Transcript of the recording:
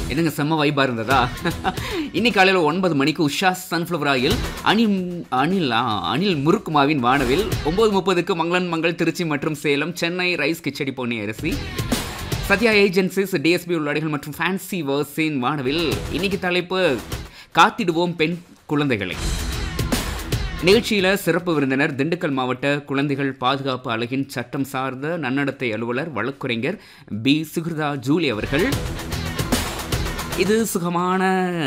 என்னங்க செம்ம வைபா இருந்ததா இன்னைக்கு காலையில் ஒன்பது மணிக்கு உஷா சன்ஃப்ளவர் ஆயில் அனில் அனில் ஆ, அனில் முருக்குமாவின் வானவில் ஒன்பது முப்பதுக்கு மங்களன் மங்கள் திருச்சி மற்றும் சேலம் சென்னை ரைஸ் கிச்சடி பொன்னி அரிசி சத்யா ஏஜென்சிஸ் டிஎஸ்பி உள்ளாடைகள் மற்றும் ஃபேன்சி வர்ஸின் வானவில் இன்னைக்கு தலைப்பு காத்திடுவோம் பெண் குழந்தைகளை நிகழ்ச்சியில் சிறப்பு விருந்தினர் திண்டுக்கல் மாவட்ட குழந்தைகள் பாதுகாப்பு அலகின் சட்டம் சார்ந்த நன்னடத்தை அலுவலர் வழக்குரைஞர் பி சுகிருதா ஜூலி அவர்கள் இது சுகமான